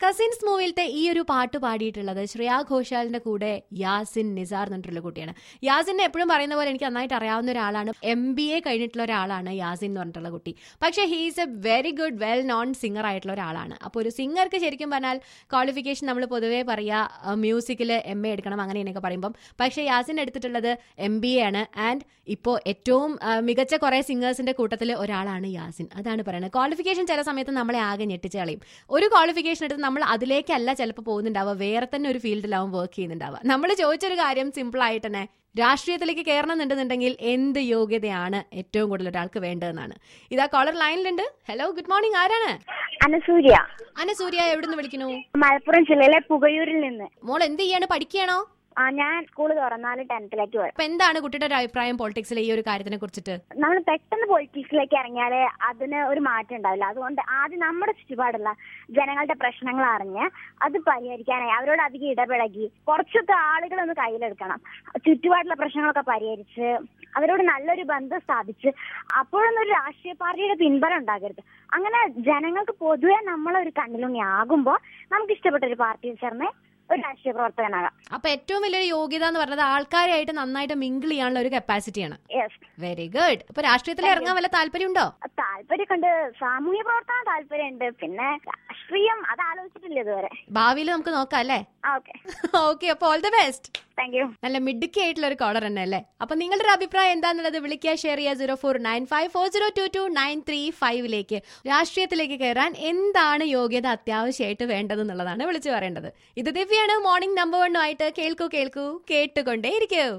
cousins മൂവിയിലത്തെ ഈ ഒരു പാട്ട് പാടിയിട്ടുള്ളത് ശ്രേയാ ഘോഷാലിന്റെ കൂടെ യാസിൻ നിസാർ എന്ന് പറഞ്ഞിട്ടുള്ള കുട്ടിയാണ് യാസിനെ എപ്പോഴും പറയുന്ന പോലെ എനിക്ക് നന്നായിട്ട് അറിയാവുന്ന ഒരാളാണ് എം ബി എ കഴിഞ്ഞിട്ടുള്ള ഒരാളാണ് യാസിൻ എന്ന് പറഞ്ഞിട്ടുള്ള കുട്ടി പക്ഷേ he's a very good well known singer ആയിട്ടുള്ള ഒരാളാണ് അപ്പോൾ ഒരു സിംഗർക്ക് ശരിക്കും പറഞ്ഞാൽ ക്വാളിഫിക്കേഷൻ നമ്മൾ പൊതുവേ പറയുക മ്യൂസിക്കിൽ എം എ എടുക്കണം അങ്ങനെ എന്നൊക്കെ പറയുമ്പം പക്ഷേ യാസിൻ എടുത്തിട്ടുള്ളത് എം ബി എ ആണ് ആൻഡ് ഇപ്പോൾ ഏറ്റവും ആ, മികച്ച കുറേ സിംഗേഴ്സിന്റെ കൂട്ടത്തിൽ ഒരാളാണ് യാസിൻ അതാണ് പറയുന്നത് ക്വാളിഫിക്കേഷൻ ചില സമയത്ത് നമ്മളെ ആകെ ഞെട്ടിച്ച് കളയും ഒരു ക്വാളിഫിക്കേഷൻ എടുത്ത് നമ്മൾ അതിലേക്കല്ല ചിലപ്പോൾ പോകുന്നുണ്ടാവുക വേറെ തന്നെ ഒരു ഫീൽഡിലാവും വർക്ക് ചെയ്യുന്നുണ്ടാവുക നമ്മൾ ചോദിച്ചൊരു കാര്യം സിമ്പിൾ ആയിട്ട് തന്നെ രാഷ്ട്രീയത്തിലേക്ക് കയറണം എന്നുണ്ടെന്നുണ്ടെങ്കിൽ എന്ത് യോഗ്യതയാണ് ഏറ്റവും കൂടുതൽ ഒരാൾക്ക് വേണ്ടതെന്നാണ് ഇതാ കോളർ ലൈനിലുണ്ട് ഹലോ ഗുഡ് മോർണിംഗ് ആരാണ് അനസൂര്യ അനസൂര്യ എവിടുന്ന് വിളിക്കുന്നു മലപ്പുറം ജില്ലയിലെ പുകയൂരിൽ നിന്ന് മോൾ എന്ത് ചെയ്യാണ് പഠിക്കുകയാണോ ആ ഞാൻ സ്കൂൾ തുറന്നാല് ടെൻത്തിലേക്ക് പോയി അപ്പൊ എന്താണ് കുട്ടിയുടെ ഒരു അഭിപ്രായം പൊളിറ്റിക്സിലെ ഈ ഒരു കാര്യത്തിനെ കുറിച്ചിട്ട് നമ്മൾ പെട്ടെന്ന് പൊളിറ്റിക്സിലേക്ക് ഇറങ്ങിയാല് അതിന് ഒരു മാറ്റം ഉണ്ടാവില്ല അതുകൊണ്ട് ആദ്യം നമ്മുടെ ചുറ്റുപാടുള്ള ജനങ്ങളുടെ പ്രശ്നങ്ങൾ അറിഞ്ഞ് അത് പരിഹരിക്കാനായി അവരോട് അധികം ഇടപഴകി കുറച്ചൊക്കെ ആളുകളൊന്ന് കയ്യിലെടുക്കണം ചുറ്റുപാടുള്ള പ്രശ്നങ്ങളൊക്കെ പരിഹരിച്ച് അവരോട് നല്ലൊരു ബന്ധം സ്ഥാപിച്ച് അപ്പോഴൊന്നും ഒരു രാഷ്ട്രീയ പാർട്ടിയുടെ പിൻബലം ഉണ്ടാകരുത് അങ്ങനെ ജനങ്ങൾക്ക് പൊതുവെ നമ്മളൊരു കണ്ണിലുണ്ണി ആകുമ്പോൾ നമുക്ക് ഇഷ്ടപ്പെട്ട ഒരു പാർട്ടിയിൽ ചേർന്ന് ഒരു രാഷ്ട്രീയ പ്രവർത്തകനാകാം അപ്പൊ ഏറ്റവും വലിയൊരു യോഗ്യത എന്ന് പറഞ്ഞത് ആൾക്കാരായിട്ട് നന്നായിട്ട് മിങ്കിൾ ചെയ്യാനുള്ള ഒരു കപ്പാസിറ്റിയാണ് യെസ് വെരി ഗുഡ് അപ്പൊ രാഷ്ട്രീയത്തിൽ ഇറങ്ങാൻ വല്ല താല്പര്യമുണ്ടോ താല്പര്യമൊക്കെ ഉണ്ട് സാമൂഹ്യ പ്രവർത്തനം താല്പര്യമുണ്ട് പിന്നെ രാഷ്ട്രീയം അത് ആലോചിച്ചിട്ടില്ല ഇതുവരെ ഭാവിയിൽ നമുക്ക് നോക്കാം അല്ലേ ആ ഓക്കെ ഓക്കെ അപ്പൊ all the best thank you നല്ല മിടുക്കി ആയിട്ടുള്ള ഒരു കോളർ തന്നെ അല്ലേ അപ്പൊ നിങ്ങളുടെ ഒരു അഭിപ്രായം എന്താണെന്നുള്ളത് വിളിക്കുക ഷെയർ ചെയ്യുക zero four nine five four zero two two nine three ഫൈവിലേക്ക് രാഷ്ട്രീയത്തിലേക്ക് കയറാൻ എന്താണ് യോഗ്യത അത്യാവശ്യമായിട്ട് വേണ്ടതെന്നുള്ളതാണ് വിളിച്ചു പറയേണ്ടത് ഇത് ദിവ്യാണ് മോർണിംഗ് നമ്പർ വണ്ണുമായിട്ട് കേൾക്കൂ കേൾക്കൂ കേട്ടുകൊണ്ടേ ഇരിക്കൂ